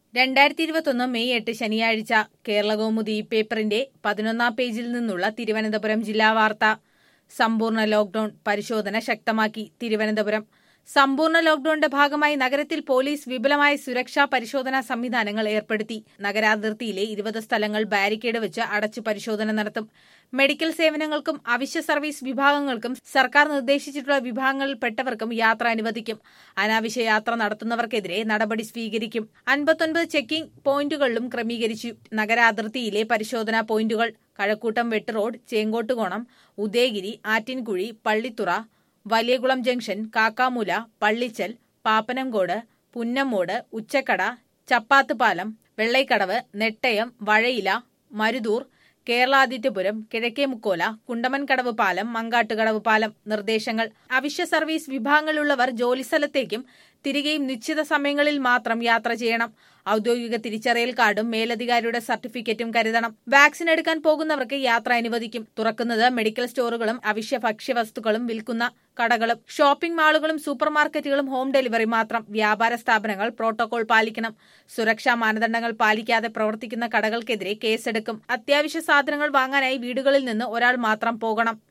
രണ്ടായിരത്തി ഇരുപത്തൊന്ന് മെയ് എട്ട് ശനിയാഴ്ച കേരളകൗമുദി പേപ്പറിന്റെ പതിനൊന്നാം പേജിൽ നിന്നുള്ള തിരുവനന്തപുരം ജില്ലാ വാർത്ത സമ്പൂർണ്ണ ലോക്ഡൌൺ പരിശോധന ശക്തമാക്കി തിരുവനന്തപുരം സമ്പൂർണ്ണ ലോക്ഡൌണിന്റെ ഭാഗമായി നഗരത്തിൽ പോലീസ് വിപുലമായ സുരക്ഷാ പരിശോധനാ സംവിധാനങ്ങൾ ഏർപ്പെടുത്തി നഗരാതിർത്തിയിലെ ഇരുപത് സ്ഥലങ്ങൾ ബാരിക്കേഡ് വെച്ച് അടച്ചു പരിശോധന നടത്തും മെഡിക്കൽ സേവനങ്ങൾക്കും അവശ്യ സർവീസ് വിഭാഗങ്ങൾക്കും സർക്കാർ നിർദ്ദേശിച്ചിട്ടുള്ള വിഭാഗങ്ങളിൽപ്പെട്ടവർക്കും യാത്ര അനുവദിക്കും അനാവശ്യ യാത്ര നടത്തുന്നവർക്കെതിരെ നടപടി സ്വീകരിക്കും അൻപത്തൊൻപത് ചെക്കിംഗ് പോയിന്റുകളിലും ക്രമീകരിച്ചു നഗരാതിർത്തിയിലെ പരിശോധനാ പോയിന്റുകൾ കഴക്കൂട്ടം വെട്ട് റോഡ് ചേങ്കോട്ടുകോണം ഉദയഗിരി ആറ്റിൻകുഴി പള്ളിത്തുറ വലിയകുളം ജംഗ്ഷൻ കാക്കാമൂല പള്ളിച്ചൽ പാപ്പനംകോട് പുന്നമ്മോട് ഉച്ചക്കട ചപ്പാത്തുപാലം വെള്ളൈക്കടവ് നെട്ടയം വഴയില മരുതൂർ കേരളാദിത്യപുരം കിഴക്കേമുക്കോല കുണ്ടമൻകടവ് പാലം മങ്കാട്ടുകടവ് പാലം നിർദ്ദേശങ്ങൾ അവശ്യ സർവീസ് വിഭാഗങ്ങളിലുള്ളവർ ജോലിസ്ഥലത്തേക്കും തിരികെയും നിശ്ചിത സമയങ്ങളിൽ മാത്രം യാത്ര ചെയ്യണം ഔദ്യോഗിക തിരിച്ചറിയൽ കാർഡും മേലധികാരിയുടെ സർട്ടിഫിക്കറ്റും കരുതണം വാക്സിൻ എടുക്കാൻ പോകുന്നവർക്ക് യാത്ര അനുവദിക്കും തുറക്കുന്നത് മെഡിക്കൽ സ്റ്റോറുകളും അവശ്യ ഭക്ഷ്യവസ്തുക്കളും വിൽക്കുന്ന കടകളും ഷോപ്പിംഗ് മാളുകളും സൂപ്പർ മാർക്കറ്റുകളും ഹോം ഡെലിവറി മാത്രം വ്യാപാര സ്ഥാപനങ്ങൾ പ്രോട്ടോകോൾ പാലിക്കണം സുരക്ഷാ മാനദണ്ഡങ്ങൾ പാലിക്കാതെ പ്രവർത്തിക്കുന്ന കടകൾക്കെതിരെ കേസെടുക്കും അത്യാവശ്യ സാധനങ്ങൾ വാങ്ങാനായി വീടുകളിൽ നിന്ന് ഒരാൾ മാത്രം പോകണം